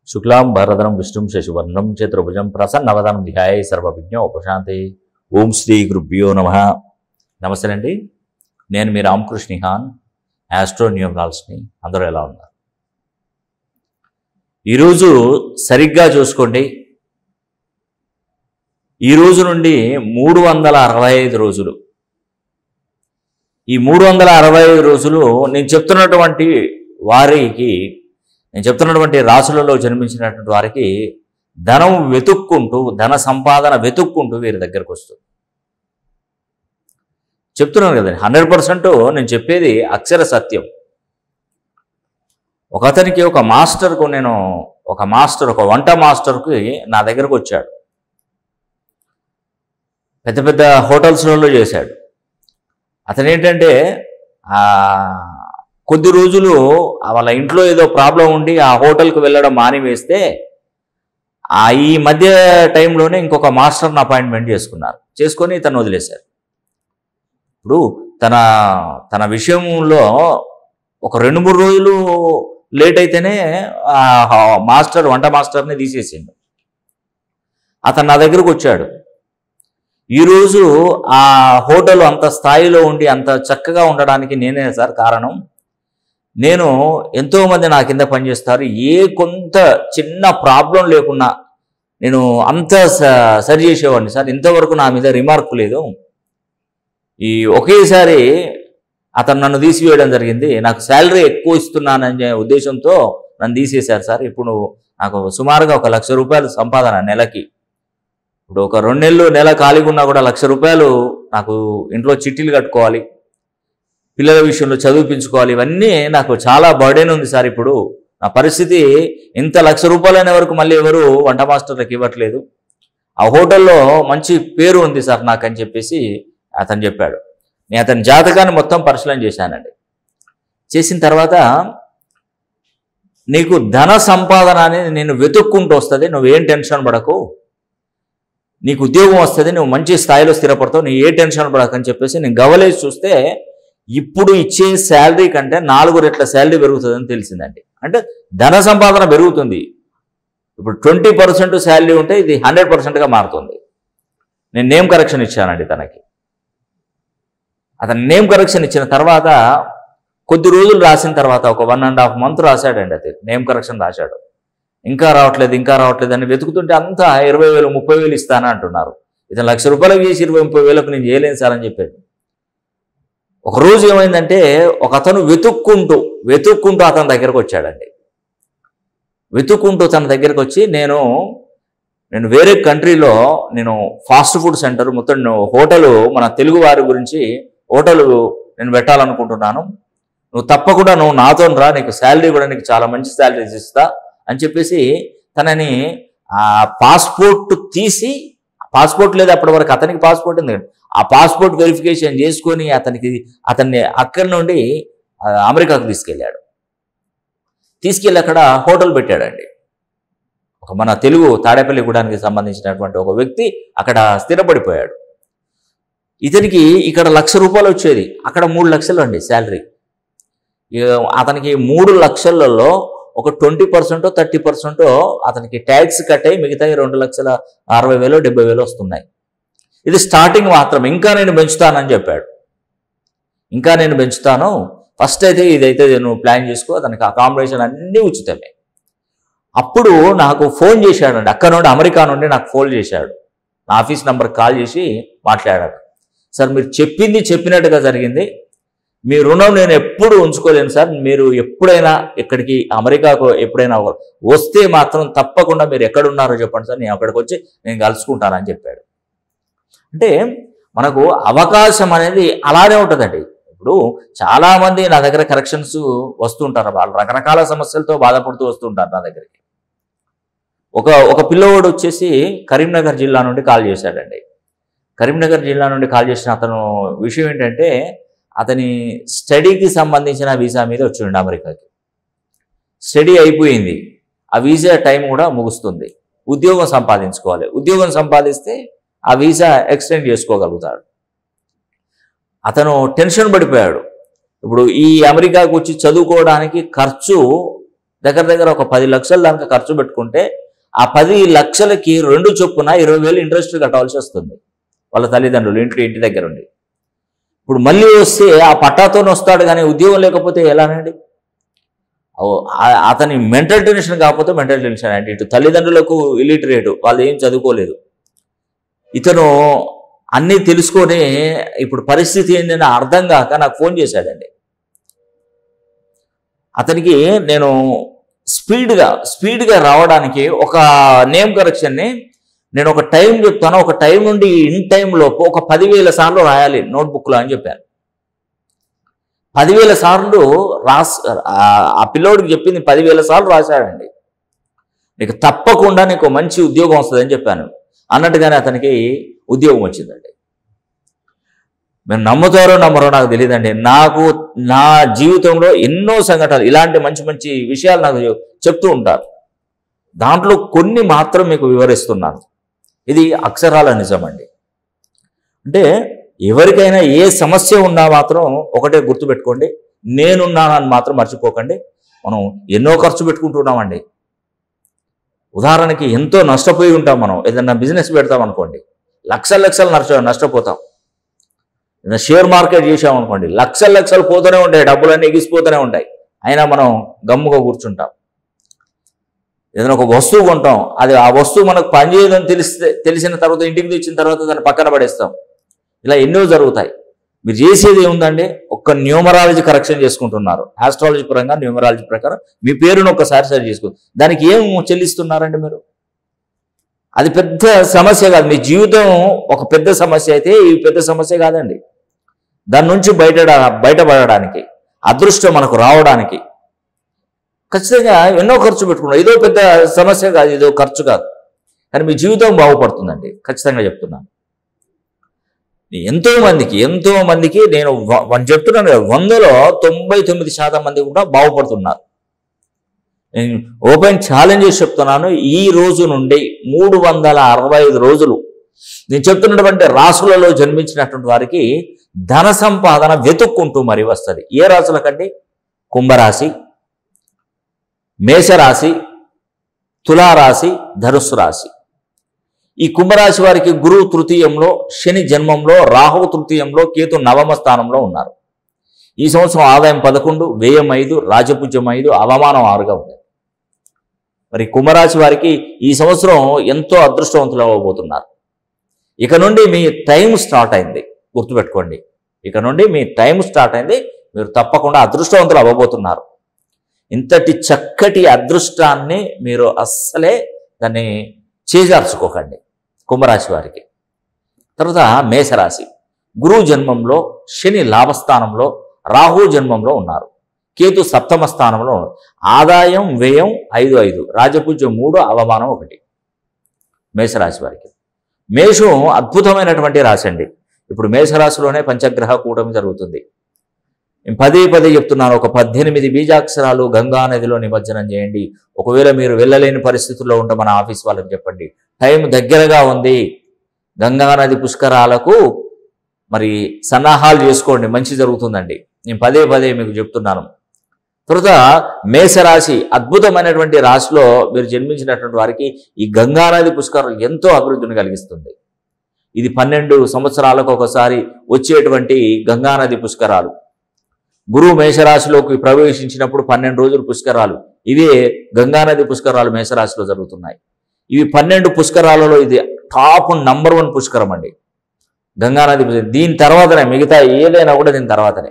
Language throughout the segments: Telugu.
శుక్లాం భరదనం విష్ణుం శశివర్ణం చతుర్భుజం ప్రసన్నవదనం ధ్యాయ సర్వవిజ్ఞ ఉపశాంతి ఓం శ్రీ గురుభ్యో నమ నమస్తే అండి నేను మీ రామకృష్ణ హాన్ ఆస్ట్రో న్యూమరాల్స్ని అందరూ ఎలా ఉన్నారు ఈరోజు సరిగ్గా చూసుకోండి ఈ రోజు నుండి మూడు వందల అరవై ఐదు రోజులు ఈ మూడు వందల అరవై ఐదు రోజులు నేను చెప్తున్నటువంటి వారికి నేను చెప్తున్నటువంటి రాసులలో జన్మించినటువంటి వారికి ధనం వెతుక్కుంటూ ధన సంపాదన వెతుక్కుంటూ వీరి దగ్గరకు వస్తుంది చెప్తున్నాను కదండి హండ్రెడ్ పర్సెంట్ నేను చెప్పేది అక్షర సత్యం ఒక అతనికి ఒక మాస్టర్కు నేను ఒక మాస్టర్ ఒక వంట మాస్టర్కి నా దగ్గరకు వచ్చాడు పెద్ద పెద్ద హోటల్స్లలో చేశాడు అతను ఏంటంటే ఆ, కొద్ది రోజులు వాళ్ళ ఇంట్లో ఏదో ప్రాబ్లం ఉండి ఆ హోటల్కి వెళ్ళడం మానివేస్తే ఆ ఈ మధ్య టైంలోనే ఇంకొక మాస్టర్ని అపాయింట్మెంట్ చేసుకున్నారు చేసుకొని తను వదిలేశారు ఇప్పుడు తన తన విషయంలో ఒక రెండు మూడు రోజులు లేట్ అయితేనే ఆ మాస్టర్ వంట మాస్టర్ని తీసేసిండు అతను నా దగ్గరకు వచ్చాడు ఈరోజు ఆ హోటల్ అంత స్థాయిలో ఉండి అంత చక్కగా ఉండడానికి నేనే సార్ కారణం నేను ఎంతోమంది నా కింద పనిచేస్తారు ఏ కొంత చిన్న ప్రాబ్లం లేకున్నా నేను అంత స- సరి చేసేవాడిని సార్ ఇంతవరకు నా మీద రిమార్క్ లేదు ఈ ఒకేసారి అతను నన్ను తీసివేయడం జరిగింది నాకు శాలరీ ఎక్కువ ఇస్తున్నాననే ఉద్దేశంతో నన్ను తీసేశారు సార్ ఇప్పుడు నాకు సుమారుగా ఒక లక్ష రూపాయలు సంపాదన నెలకి ఇప్పుడు ఒక రెండు నెలలు నెల ఖాళీగా ఉన్నా కూడా లక్ష రూపాయలు నాకు ఇంట్లో చిట్టీలు కట్టుకోవాలి పిల్లల విషయంలో చదివిపించుకోవాలి ఇవన్నీ నాకు చాలా బర్డెన్ ఉంది సార్ ఇప్పుడు నా పరిస్థితి ఇంత లక్ష రూపాయలైన వరకు మళ్ళీ ఎవరు వంట మాస్టర్లకు ఇవ్వట్లేదు ఆ హోటల్లో మంచి పేరు ఉంది సార్ నాకు అని చెప్పేసి అతను చెప్పాడు నేను అతని జాతకాన్ని మొత్తం పరిశీలన చేశానండి చేసిన తర్వాత నీకు ధన సంపాదన అనేది నేను వెతుక్కుంటూ వస్తుంది నువ్వేం టెన్షన్ పడకు నీకు ఉద్యోగం వస్తుంది నువ్వు మంచి స్థాయిలో స్థిరపడతావు నీ ఏ టెన్షన్ పడకు అని చెప్పేసి నేను గవలేసి చూస్తే ఇప్పుడు ఇచ్చే శాలరీ కంటే నాలుగు రెట్ల శాలరీ పెరుగుతుందని తెలిసిందండి అంటే ధన సంపాదన పెరుగుతుంది ఇప్పుడు ట్వంటీ పర్సెంట్ శాలరీ ఉంటే ఇది హండ్రెడ్ పర్సెంట్గా మారుతుంది నేను నేమ్ కరెక్షన్ ఇచ్చానండి తనకి అతను నేమ్ కరెక్షన్ ఇచ్చిన తర్వాత కొద్ది రోజులు రాసిన తర్వాత ఒక వన్ అండ్ హాఫ్ మంత్ రాశాడండి అది నేమ్ కరెక్షన్ రాశాడు ఇంకా రావట్లేదు ఇంకా రావట్లేదు అని వెతుకుతుంటే అంతా ఇరవై వేలు ముప్పై వేలు ఇస్తానా అంటున్నారు ఇతను లక్ష రూపాయలకు చేసి ఇరవై ముప్పై వేలకు నేను చేయలేను సార్ అని చెప్పాడు ఒక రోజు ఏమైందంటే ఒక అతను వెతుక్కుంటూ వెతుక్కుంటూ అతని దగ్గరకు వచ్చాడండి వెతుక్కుంటూ తన దగ్గరకు వచ్చి నేను నేను వేరే కంట్రీలో నేను ఫాస్ట్ ఫుడ్ సెంటర్ మొత్తం నేను హోటలు మన తెలుగు వారి గురించి హోటలు నేను పెట్టాలనుకుంటున్నాను నువ్వు తప్పకుండా నువ్వు నాతో రా నీకు శాలరీ కూడా నీకు చాలా మంచి శాలరీస్ ఇస్తా అని చెప్పేసి తనని ఆ పాస్పోర్ట్ తీసి పాస్పోర్ట్ లేదు అప్పటి వరకు అతనికి పాస్పోర్ట్ ఉంది ఆ పాస్పోర్ట్ వెరిఫికేషన్ చేసుకొని అతనికి అతన్ని అక్కడి నుండి ఆ, అమెరికాకు తీసుకెళ్ళాడు తీసుకెళ్ళి అక్కడ హోటల్ పెట్టాడండి ఒక మన తెలుగు తాడేపల్లిగూడానికి సంబంధించినటువంటి ఒక వ్యక్తి అక్కడ స్థిరపడిపోయాడు ఇతనికి ఇక్కడ లక్ష రూపాయలు వచ్చేది అక్కడ మూడు లక్షలు అండి శాలరీ అతనికి మూడు లక్షలలో ఒక ట్వంటీ పర్సెంట్ థర్టీ పర్సెంట్ అతనికి ట్యాక్స్ కట్ అయ్యి మిగతా రెండు లక్షల అరవై వేలు డెబ్బై వేలు వస్తున్నాయి ఇది స్టార్టింగ్ మాత్రం ఇంకా నేను పెంచుతానని చెప్పాడు ఇంకా నేను పెంచుతాను ఫస్ట్ అయితే ఇదైతే నువ్వు ప్లాన్ చేసుకో దానికి అకామిడేషన్ అన్నీ ఉచితమే అప్పుడు నాకు ఫోన్ చేశాడండి అక్కడ నుండి అమెరికా నుండి నాకు ఫోన్ చేశాడు నా ఆఫీస్ నెంబర్ కాల్ చేసి మాట్లాడాడు సార్ మీరు చెప్పింది చెప్పినట్టుగా జరిగింది మీ రుణం నేను ఎప్పుడు ఉంచుకోలేను సార్ మీరు ఎప్పుడైనా ఇక్కడికి అమెరికాకు ఎప్పుడైనా వస్తే మాత్రం తప్పకుండా మీరు ఎక్కడున్నారో చెప్పండి సార్ నేను అక్కడికి వచ్చి నేను కలుసుకుంటానని చెప్పాడు అంటే మనకు అవకాశం అనేది అలానే ఉంటుందండి ఇప్పుడు చాలా మంది నా దగ్గర కరెక్షన్స్ వస్తుంటారు వాళ్ళు రకరకాల సమస్యలతో బాధపడుతూ వస్తుంటారు నా దగ్గరికి ఒక ఒక పిల్లవాడు వచ్చేసి కరీంనగర్ జిల్లా నుండి కాల్ చేశాడండి కరీంనగర్ జిల్లా నుండి కాల్ చేసిన అతను విషయం ఏంటంటే అతని స్టడీకి సంబంధించిన వీసా మీద వచ్చిండు అమెరికాకి స్టడీ అయిపోయింది ఆ వీసా టైం కూడా ముగుస్తుంది ఉద్యోగం సంపాదించుకోవాలి ఉద్యోగం సంపాదిస్తే ఆ వీసా ఎక్స్టెండ్ చేసుకోగలుగుతాడు అతను టెన్షన్ పడిపోయాడు ఇప్పుడు ఈ అమెరికాకు వచ్చి చదువుకోవడానికి ఖర్చు దగ్గర దగ్గర ఒక పది లక్షలు దానికి ఖర్చు పెట్టుకుంటే ఆ పది లక్షలకి రెండు చొప్పున ఇరవై వేలు ఇంట్రెస్ట్ కట్టవలసి వస్తుంది వాళ్ళ తల్లిదండ్రులు ఇంటి ఇంటి దగ్గర ఉండి ఇప్పుడు మళ్ళీ వస్తే ఆ పట్టాతోనే వస్తాడు కానీ ఉద్యోగం లేకపోతే ఎలానండి ఓ, ఆ- అతని మెంటల్ టెన్షన్ కాకపోతే మెంటల్ టెన్షన్ అంటే ఇటు తల్లిదండ్రులకు ఇలిటరేటు వాళ్ళు ఏం చదువుకోలేదు ఇతను అన్నీ తెలుసుకొని ఇప్పుడు పరిస్థితి ఏంటని అర్థం కాక నాకు ఫోన్ చేశాడండి అతనికి నేను స్పీడ్గా స్పీడ్గా రావడానికి ఒక నేమ్ కరెక్షన్ని నేను ఒక టైం చెప్తాను ఒక టైం నుండి ఇన్ టైం లోపు ఒక పదివేల సార్లు రాయాలి నోట్బుక్లో అని చెప్పాను పదివేల సార్లు రాస్ ఆ- ఆ పిల్లోడికి చెప్పింది పదివేల సార్లు రాశాడండి నీకు తప్పకుండా నీకు మంచి ఉద్యోగం వస్తుందని చెప్పాను అన్నట్టుగానే అతనికి ఉద్యోగం వచ్చిందండి మీరు నమ్ముతారో నమ్మరో నాకు తెలియదండి నాకు నా జీవితంలో ఎన్నో సంఘటనలు ఇలాంటి మంచి మంచి విషయాలు నాకు చెప్తూ ఉంటారు దాంట్లో కొన్ని మాత్రం మీకు వివరిస్తున్నాను ఇది అక్షరాల నిజమండి అంటే ఎవరికైనా ఏ సమస్య ఉన్నా మాత్రం ఒకటే గుర్తుపెట్టుకోండి నేనున్నానని మాత్రం మర్చిపోకండి మనం ఎన్నో ఖర్చు పెట్టుకుంటున్నామండి ఉదాహరణకి ఎంతో నష్టపోయి ఉంటాం మనం ఏదన్నా బిజినెస్ పెడతాం అనుకోండి లక్షల లక్షలు నష్ట నష్టపోతాం ఏదైనా షేర్ మార్కెట్ చేసాం అనుకోండి లక్షల లక్షలు పోతూనే ఉంటాయి డబ్బులన్నీ ఎగిసిపోతూనే ఉంటాయి అయినా మనం గమ్ముగా కూర్చుంటాం ఏదైనా ఒక వస్తువు కొంటాం అది ఆ వస్తువు మనకు పనిచేయదని తెలిస్తే తెలిసిన తర్వాత ఇంటికి తెచ్చిన తర్వాత దాన్ని పక్కన పడేస్తాం ఇలా ఎన్నో జరుగుతాయి మీరు చేసేది ఏముందండి ఒక్క న్యూమరాలజీ కరెక్షన్ చేసుకుంటున్నారు ఆస్ట్రాలజీ పరంగా న్యూమరాలజీ ప్రకారం మీ పేరును ఒక్కసారి సరి చేసుకో దానికి ఏం చెల్లిస్తున్నారండి మీరు అది పెద్ద సమస్య కాదు మీ జీవితం ఒక పెద్ద సమస్య అయితే ఈ పెద్ద సమస్య కాదండి దాని నుంచి బయట బయటపడడానికి అదృష్టం మనకు రావడానికి ఖచ్చితంగా ఎన్నో ఖర్చు పెట్టుకున్నాం ఇదో పెద్ద సమస్య కాదు ఇదో ఖర్చు కాదు కానీ మీ జీవితం బాగుపడుతుందండి ఖచ్చితంగా చెప్తున్నాను ఎంతో మందికి ఎంతో మందికి నేను వ- వన్ చెప్తున్నాను కదా, వందలో తొంభై తొమ్మిది శాతం మంది కూడా బాగుపడుతున్నారు నేను ఓపెన్ ఛాలెంజ్ చేసి చెప్తున్నాను ఈ రోజు నుండి మూడు వందల అరవై ఐదు రోజులు నేను చెప్తున్నటువంటి రాసులలో జన్మించినటువంటి వారికి ధన సంపాదన వెతుక్కుంటూ మరి వస్తుంది ఏ రాసులకండి కుంభరాశి మేషరాశి తులారాశి ధనుస్సు రాశి ఈ కుంభరాశి వారికి గురువు తృతీయంలో శని జన్మంలో రాహువు తృతీయంలో కేతు నవమ స్థానంలో ఉన్నారు ఈ సంవత్సరం ఆదాయం పదకొండు వ్యయం ఐదు రాజపూజ్యం ఐదు అవమానం ఆరుగా ఉంది మరి కుంభరాశి వారికి ఈ సంవత్సరం ఎంతో అదృష్టవంతులు అవ్వబోతున్నారు ఇక నుండి మీ టైం స్టార్ట్ అయింది గుర్తుపెట్టుకోండి ఇక నుండి మీ టైం స్టార్ట్ అయింది మీరు తప్పకుండా అదృష్టవంతులు అవ్వబోతున్నారు ఇంతటి చక్కటి అదృష్టాన్ని మీరు అస్సలే దాన్ని చేజార్చుకోకండి కుంభరాశి వారికి తర్వాత మేషరాశి గురువు జన్మంలో శని లాభస్థానంలో రాహు జన్మంలో ఉన్నారు కేతు సప్తమ స్థానంలో ఉన్నారు ఆదాయం వ్యయం ఐదు ఐదు రాజపూజ్యం మూడు అవమానం ఒకటి మేషరాశి వారికి మేషం అద్భుతమైనటువంటి రాశి అండి ఇప్పుడు మేషరాశిలోనే పంచగ్రహ కూటమి జరుగుతుంది నేను పదే పదే చెప్తున్నాను ఒక పద్దెనిమిది బీజాక్షరాలు గంగా నదిలో నిమజ్జనం చేయండి ఒకవేళ మీరు వెళ్ళలేని పరిస్థితుల్లో ఉంటే మన ఆఫీస్ వాళ్ళకి చెప్పండి టైం దగ్గరగా ఉంది గంగా నది పుష్కరాలకు మరి సన్నాహాలు చేసుకోండి మంచి జరుగుతుందండి నేను పదే పదే మీకు చెప్తున్నాను తర్వాత మేషరాశి అద్భుతమైనటువంటి రాశిలో మీరు జన్మించినటువంటి వారికి ఈ గంగానది పుష్కరం ఎంతో అభివృద్ధిని కలిగిస్తుంది ఇది పన్నెండు సంవత్సరాలకు ఒకసారి వచ్చేటువంటి గంగానది పుష్కరాలు గురువు మేషరాశిలోకి ప్రవేశించినప్పుడు పన్నెండు రోజులు పుష్కరాలు ఇవే గంగానది పుష్కరాలు మేషరాశిలో జరుగుతున్నాయి ఇవి పన్నెండు పుష్కరాలలో ఇది టాప్ నంబర్ వన్ పుష్కరం అండి గంగానది పుష్కరం. దీని తర్వాతనే మిగతా ఏదైనా కూడా దీని తర్వాతనే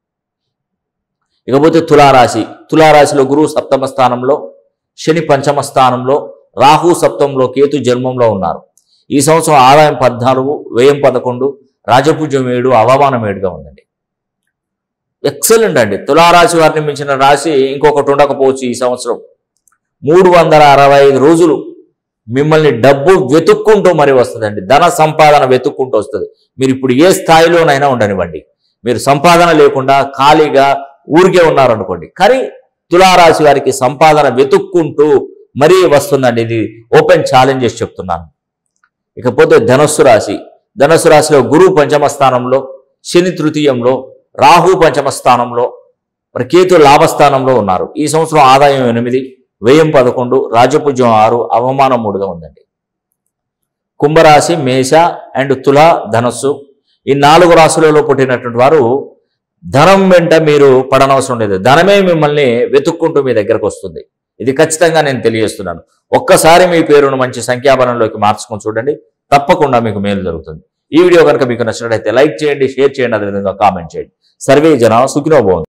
ఇకపోతే తులారాశి తులారాశిలో గురువు సప్తమ స్థానంలో శని పంచమ స్థానంలో రాహు సప్తంలో కేతు జన్మంలో ఉన్నారు ఈ సంవత్సరం ఆదాయం పద్నాలుగు వ్యయం పదకొండు రాజపూజ్యం ఏడు అవమానం ఏడుగా ఉందండి ఎక్సలెంట్ అండి తులారాశి వారిని మించిన రాశి ఇంకొకటి ఉండకపోవచ్చు ఈ సంవత్సరం మూడు వందల అరవై ఐదు రోజులు మిమ్మల్ని డబ్బు వెతుక్కుంటూ మరి వస్తుందండి ధన సంపాదన వెతుక్కుంటూ వస్తుంది మీరు ఇప్పుడు ఏ స్థాయిలోనైనా ఉండనివ్వండి మీరు సంపాదన లేకుండా ఖాళీగా ఊరికే ఉన్నారనుకోండి కానీ తులారాశి వారికి సంపాదన వెతుక్కుంటూ మరీ వస్తుందండి ఇది ఓపెన్ ఛాలెంజ్ చేసి చెప్తున్నాను ఇకపోతే ధనస్సు రాశి ధనస్సు రాశిలో గురువు పంచమ స్థానంలో శని తృతీయంలో రాహు పంచమ స్థానంలో మరి కేతు లాభస్థానంలో ఉన్నారు ఈ సంవత్సరం ఆదాయం ఎనిమిది వ్యయం పదకొండు రాజపూజ్యం ఆరు అవమానం మూడుగా ఉందండి కుంభరాశి మేష అండ్ తుల ధనస్సు ఈ నాలుగు రాశులలో పుట్టినటువంటి వారు ధనం వెంట మీరు పడనవసరం లేదు ధనమే మిమ్మల్ని వెతుక్కుంటూ మీ దగ్గరకు వస్తుంది ఇది ఖచ్చితంగా నేను తెలియజేస్తున్నాను ఒక్కసారి మీ పేరును మంచి సంఖ్యాబలంలోకి మార్చుకొని చూడండి తప్పకుండా మీకు మేలు జరుగుతుంది ఈ వీడియో కనుక మీకు నచ్చినట్లయితే లైక్ చేయండి షేర్ చేయండి అదేవిధంగా కామెంట్ చేయండి సర్వే జన సుఖినోభవం